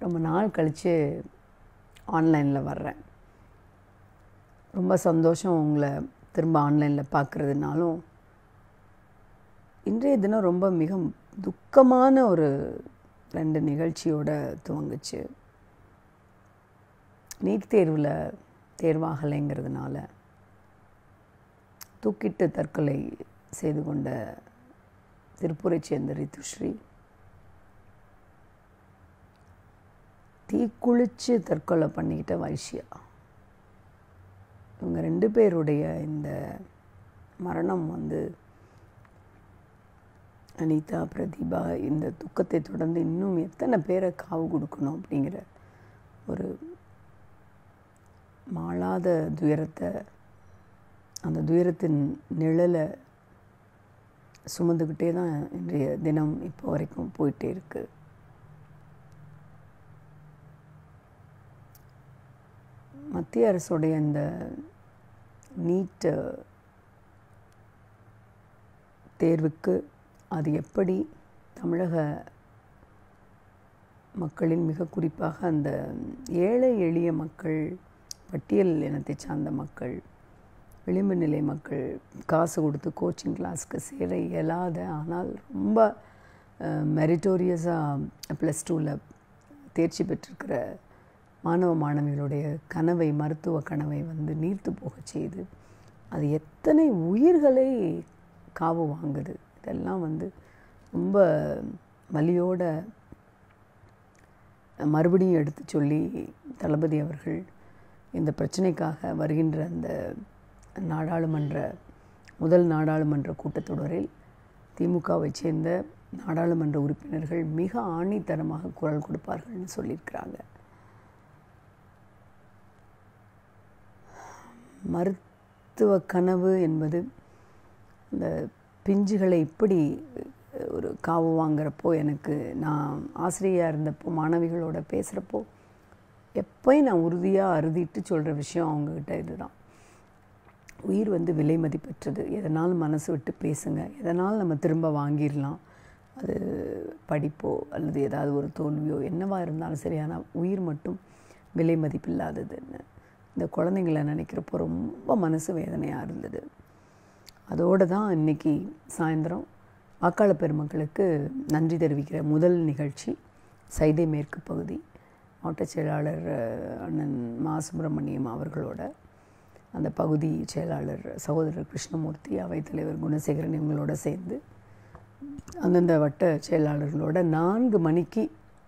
ரொம்ப நாள் கழித்து ஆன்லைனில் வர்றேன் ரொம்ப சந்தோஷம் உங்களை திரும்ப ஆன்லைனில் பார்க்குறதுனாலும் இன்றைய தினம் ரொம்ப மிக துக்கமான ஒரு ரெண்டு நிகழ்ச்சியோட துவங்குச்சு நீட் தேர்வில் தேர்வாகலைங்கிறதுனால தூக்கிட்டு தற்கொலை செய்து கொண்ட திருப்பூரை சேர்ந்த ரித்துஸ்ரீ தீக்குளிச்சு தற்கொலை பண்ணிக்கிட்ட வைஷ்யா இவங்க ரெண்டு பேருடைய இந்த மரணம் வந்து அனிதா பிரதீபா இந்த துக்கத்தை தொடர்ந்து இன்னும் எத்தனை பேரை காவு கொடுக்கணும் அப்படிங்கிற ஒரு மாளாத துயரத்தை அந்த துயரத்தின் நிழலை சுமந்துக்கிட்டே தான் இன்றைய தினம் இப்போ வரைக்கும் போயிட்டே இருக்கு மத்திய அரசுடைய இந்த நீட் தேர்வுக்கு அது எப்படி தமிழக மக்களின் மிக குறிப்பாக அந்த ஏழை எளிய மக்கள் பட்டியல் இனத்தை சார்ந்த மக்கள் விளிம்பு நிலை மக்கள் காசு கொடுத்து கோச்சிங் கிளாஸ்க்கு சேர இயலாத ஆனால் ரொம்ப மெரிட்டோரியஸாக ப்ளஸ் டூவில் தேர்ச்சி பெற்றிருக்கிற மாணவ மாணவிகளுடைய கனவை மருத்துவ கனவை வந்து நீர்த்து போக செய்து அது எத்தனை உயிர்களை காவு வாங்குது இதெல்லாம் வந்து ரொம்ப வலியோட மறுபடியும் எடுத்து சொல்லி தளபதி அவர்கள் இந்த பிரச்சனைக்காக வருகின்ற அந்த நாடாளுமன்ற முதல் நாடாளுமன்ற கூட்டத்தொடரில் திமுகவை சேர்ந்த நாடாளுமன்ற உறுப்பினர்கள் மிக ஆணித்தரமாக குரல் கொடுப்பார்கள்னு சொல்லியிருக்கிறாங்க மருத்துவ கனவு என்பது இந்த பிஞ்சுகளை இப்படி ஒரு காவு வாங்குறப்போ எனக்கு நான் ஆசிரியராக இருந்தப்போ மாணவிகளோட பேசுகிறப்போ எப்போயும் நான் உறுதியாக அறுதிட்டு சொல்கிற விஷயம் அவங்கக்கிட்ட இதுதான் உயிர் வந்து விலை மதிப்பற்றது எதனாலும் மனசு விட்டு பேசுங்க எதனால் நம்ம திரும்ப வாங்கிடலாம் அது படிப்போ அல்லது ஏதாவது ஒரு தோல்வியோ என்னவாக இருந்தாலும் சரி ஆனால் உயிர் மட்டும் விலை மதிப்பில்லாததுன்னு இந்த குழந்தைங்கள நினைக்கிறப்போ ரொம்ப மனசு வேதனையாக இருந்தது அதோடு தான் இன்றைக்கி சாயந்தரம் வாக்காளர் பெருமக்களுக்கு நன்றி தெரிவிக்கிற முதல் நிகழ்ச்சி சைதை மேற்கு பகுதி மாவட்ட செயலாளர் அண்ணன் மா சுப்பிரமணியம் அவர்களோட அந்த பகுதி செயலாளர் சகோதரர் கிருஷ்ணமூர்த்தி அவைத்தலைவர் குணசேகரன் இவங்களோட சேர்ந்து அந்தந்த வட்ட செயலாளர்களோட நான்கு மணிக்கு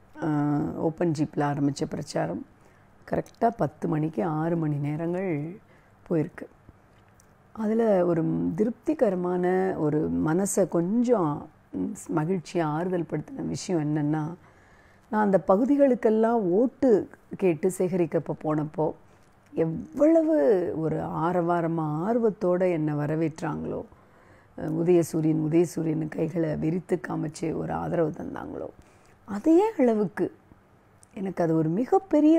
ஓப்பன் ஜீப்பில் ஆரம்பித்த பிரச்சாரம் கரெக்டாக பத்து மணிக்கு ஆறு மணி நேரங்கள் போயிருக்கு அதில் ஒரு திருப்திகரமான ஒரு மனசை கொஞ்சம் மகிழ்ச்சியாக ஆறுதல் படுத்தின விஷயம் என்னென்னா நான் அந்த பகுதிகளுக்கெல்லாம் ஓட்டு கேட்டு சேகரிக்கப்போ போனப்போ எவ்வளவு ஒரு ஆரவாரமாக ஆர்வத்தோடு என்னை வரவேற்றாங்களோ உதயசூரியன் உதயசூரியன் கைகளை விரித்து காமிச்சு ஒரு ஆதரவு தந்தாங்களோ அதே அளவுக்கு எனக்கு அது ஒரு மிகப்பெரிய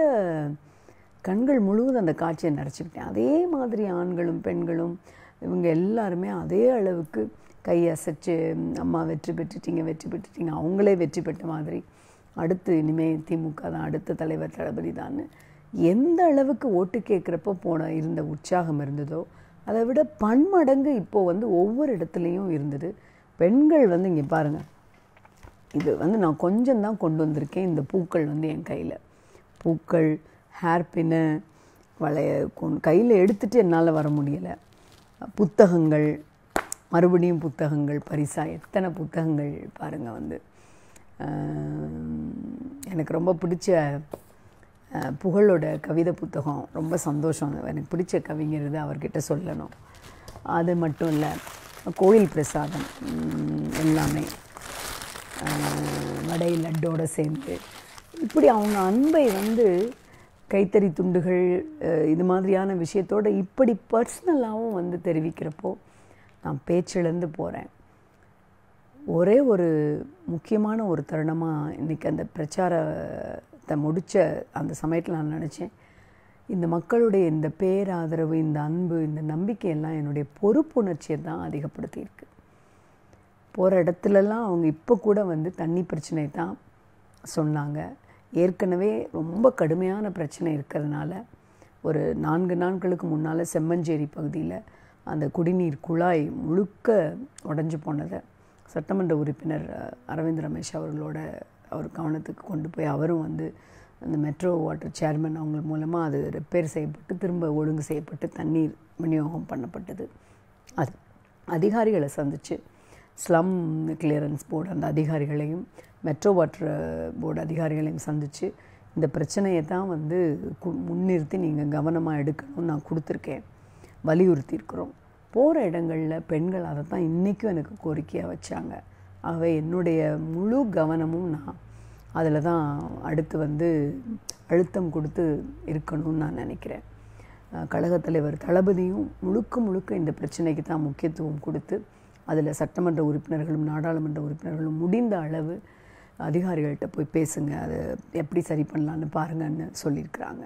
கண்கள் முழுவதும் அந்த காட்சியை நினச்சிக்கிட்டேன் அதே மாதிரி ஆண்களும் பெண்களும் இவங்க எல்லாருமே அதே அளவுக்கு கை அசைச்சு அம்மா வெற்றி பெற்றுட்டீங்க வெற்றி பெற்றுட்டீங்க அவங்களே வெற்றி பெற்ற மாதிரி அடுத்து இனிமேல் திமுக தான் அடுத்த தலைவர் தளபதி தான் எந்த அளவுக்கு ஓட்டு கேட்குறப்போ போன இருந்த உற்சாகம் இருந்ததோ அதை விட பன்மடங்கு இப்போது வந்து ஒவ்வொரு இடத்துலையும் இருந்தது பெண்கள் வந்து இங்கே பாருங்கள் இது வந்து நான் கொஞ்சம் தான் கொண்டு வந்திருக்கேன் இந்த பூக்கள் வந்து என் கையில் பூக்கள் ஹேர் பின்னு வளைய கொண்டு கையில் எடுத்துகிட்டு என்னால் வர முடியலை புத்தகங்கள் மறுபடியும் புத்தகங்கள் பரிசாக எத்தனை புத்தகங்கள் பாருங்கள் வந்து எனக்கு ரொம்ப பிடிச்ச புகழோட கவிதை புத்தகம் ரொம்ப சந்தோஷம் எனக்கு பிடிச்ச கவிஞர் அவர்கிட்ட சொல்லணும் அது மட்டும் இல்லை கோயில் பிரசாதம் எல்லாமே வடை லட்டோடு சேர்ந்து இப்படி அவங்க அன்பை வந்து கைத்தறி துண்டுகள் இது மாதிரியான விஷயத்தோடு இப்படி பர்சனலாகவும் வந்து தெரிவிக்கிறப்போ நான் பேச்சிழந்து போகிறேன் ஒரே ஒரு முக்கியமான ஒரு தருணமாக இன்றைக்கி அந்த பிரச்சாரத்தை முடித்த அந்த சமயத்தில் நான் நினச்சேன் இந்த மக்களுடைய இந்த பேராதரவு இந்த அன்பு இந்த நம்பிக்கையெல்லாம் என்னுடைய பொறுப்புணர்ச்சியை தான் அதிகப்படுத்தியிருக்கு போகிற இடத்துலலாம் அவங்க இப்போ கூட வந்து தண்ணி பிரச்சனை தான் சொன்னாங்க ஏற்கனவே ரொம்ப கடுமையான பிரச்சனை இருக்கிறதுனால ஒரு நான்கு நாட்களுக்கு முன்னால் செம்மஞ்சேரி பகுதியில் அந்த குடிநீர் குழாய் முழுக்க உடஞ்சி போனதை சட்டமன்ற உறுப்பினர் அஹ், அரவிந்த் ரமேஷ் அவர்களோட அவர் கவனத்துக்கு கொண்டு போய் அவரும் வந்து அந்த மெட்ரோ வாட்டர் சேர்மன் அவங்க மூலமாக அது ரிப்பேர் செய்யப்பட்டு திரும்ப ஒழுங்கு செய்யப்பட்டு தண்ணீர் விநியோகம் பண்ணப்பட்டது அது அதிகாரிகளை சந்தித்து ஸ்லம் கிளியரன்ஸ் போர்டு அந்த அதிகாரிகளையும் மெட்ரோ வாட்டர் போர்டு அதிகாரிகளையும் சந்தித்து இந்த பிரச்சனையை தான் வந்து கு- முன்னிறுத்தி நீங்கள் கவனமாக எடுக்கணும்னு நான் கொடுத்துருக்கேன் வலியுறுத்தியிருக்கிறோம் போகிற இடங்களில் பெண்கள் அதை தான் இன்றைக்கும் எனக்கு கோரிக்கையாக வச்சாங்க ஆகவே என்னுடைய முழு கவனமும் நான் அதில் தான் அடுத்து வந்து அழுத்தம் கொடுத்து இருக்கணும்னு நான் நினைக்கிறேன் அஹ் கழகத் தலைவர் தளபதியும் முழுக்க முழுக்க இந்த பிரச்சனைக்கு தான் முக்கியத்துவம் கொடுத்து அதில் சட்டமன்ற உறுப்பினர்களும் நாடாளுமன்ற உறுப்பினர்களும் முடிந்த அளவு அதிகாரிகள்கிட்ட போய் பேசுங்க அதை எப்படி சரி பண்ணலான்னு பாருங்கன்னு சொல்லியிருக்கிறாங்க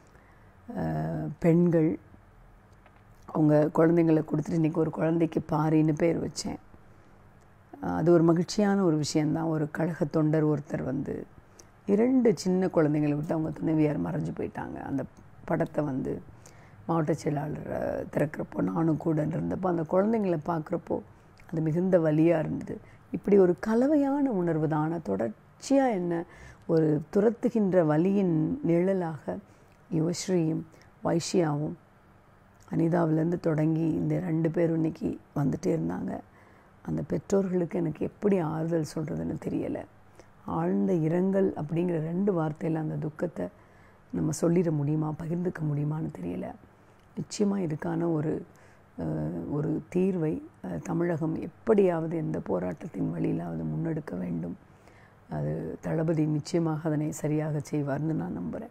அஹ் பெண்கள் அவங்க குழந்தைங்களை கொடுத்துட்டு இன்றைக்கி ஒரு குழந்தைக்கு பாரின்னு பேர் வச்சேன் அஹ் அது ஒரு மகிழ்ச்சியான ஒரு விஷயந்தான் ஒரு கழக தொண்டர் ஒருத்தர் வந்து இரண்டு சின்ன குழந்தைங்களை விட்டு அவங்க துணைவியார் மறைஞ்சு போயிட்டாங்க அந்த படத்தை வந்து மாவட்ட செயலாளர் அஹ், திறக்கிறப்போ நானும் கூட இருந்தப்போ அந்த குழந்தைங்களை பார்க்குறப்போ அது மிகுந்த வலியாக இருந்தது இப்படி ஒரு கலவையான உணர்வு தான் ஆனால் தொடர்ச்சியாக என்ன ஒரு துரத்துகின்ற வலியின் நிழலாக யுவஸ்ரீயும் வைஷ்யாவும் அனிதாவிலேருந்து தொடங்கி இந்த ரெண்டு பேரும் இன்னைக்கு வந்துட்டே இருந்தாங்க அந்த பெற்றோர்களுக்கு எனக்கு எப்படி ஆறுதல் சொல்கிறதுன்னு தெரியலை ஆழ்ந்த இரங்கல் அப்படிங்கிற ரெண்டு வார்த்தையில் அந்த துக்கத்தை நம்ம சொல்லிட முடியுமா பகிர்ந்துக்க முடியுமான்னு தெரியல நிச்சயமாக இதுக்கான ஒரு அஹ், ஒரு தீர்வை அஹ், தமிழகம் எப்படியாவது எந்த போராட்டத்தின் வழியிலாவது முன்னெடுக்க வேண்டும் அது தளபதி நிச்சயமாக அதனை சரியாக செய்வார்னு நான் நம்புகிறேன்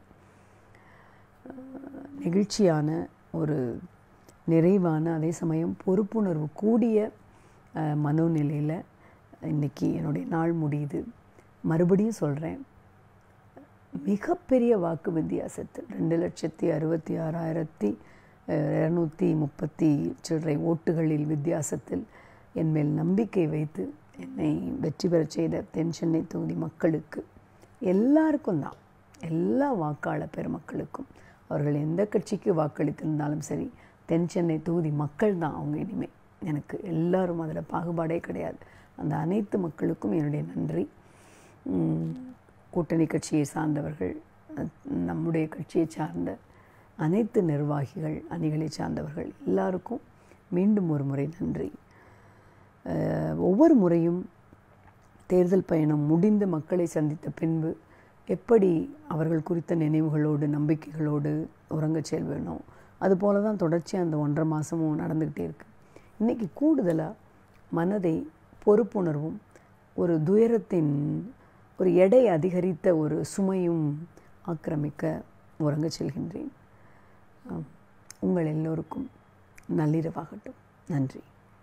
நெகிழ்ச்சியான ஒரு நிறைவான அதே சமயம் பொறுப்புணர்வு கூடிய அஹ், மனோநிலையில் இன்னைக்கு என்னுடைய நாள் முடியுது மறுபடியும் சொல்கிறேன் மிகப்பெரிய வாக்கு வித்தியாசத்தில் ரெண்டு லட்சத்தி அறுபத்தி ஆறாயிரத்தி இரநூத்தி முப்பத்தி சில்லறை ஓட்டுகளில் வித்தியாசத்தில் என் மேல் நம்பிக்கை வைத்து என்னை வெற்றி பெறச் செய்த தென் சென்னை தொகுதி மக்களுக்கு எல்லாருக்கும் தான் எல்லா வாக்காளர் பெருமக்களுக்கும் அவர்கள் எந்த கட்சிக்கு வாக்களித்திருந்தாலும் சரி தென் சென்னை தொகுதி மக்கள் தான் அவங்க இனிமே எனக்கு எல்லாரும் அதில் பாகுபாடே கிடையாது அந்த அனைத்து மக்களுக்கும் என்னுடைய நன்றி உம், கூட்டணி கட்சியை சார்ந்தவர்கள் அஹ், நம்முடைய கட்சியை சார்ந்த அனைத்து நிர்வாகிகள் அணிகளை சார்ந்தவர்கள் எல்லாருக்கும் மீண்டும் ஒரு முறை நன்றி அஹ், ஒவ்வொரு முறையும் தேர்தல் பயணம் முடிந்து மக்களை சந்தித்த பின்பு எப்படி அவர்கள் குறித்த நினைவுகளோடு நம்பிக்கைகளோடு உறங்கச் செல்வேனோ அதுபோல தான் தொடர்ச்சியாக அந்த ஒன்றரை மாதமும் நடந்துக்கிட்டே இருக்கு இன்றைக்கி கூடுதலாக மனதை பொறுப்புணர்வும் ஒரு துயரத்தின் ஒரு எடை அதிகரித்த ஒரு சுமையும் ஆக்கிரமிக்க உறங்கச் செல்கின்றேன் ஆம், உங்கள் எல்லோருக்கும் நள்ளிரவாகட்டும் நன்றி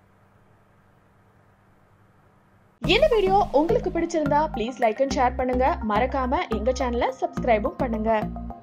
இந்த வீடியோ உங்களுக்கு பிடிச்சிருந்தா ப்ளீஸ் லைக் அண்ட் ஷேர் பண்ணுங்க மறக்காம எங்க சேனலை சப்ஸ்கிரைபும் பண்ணுங்க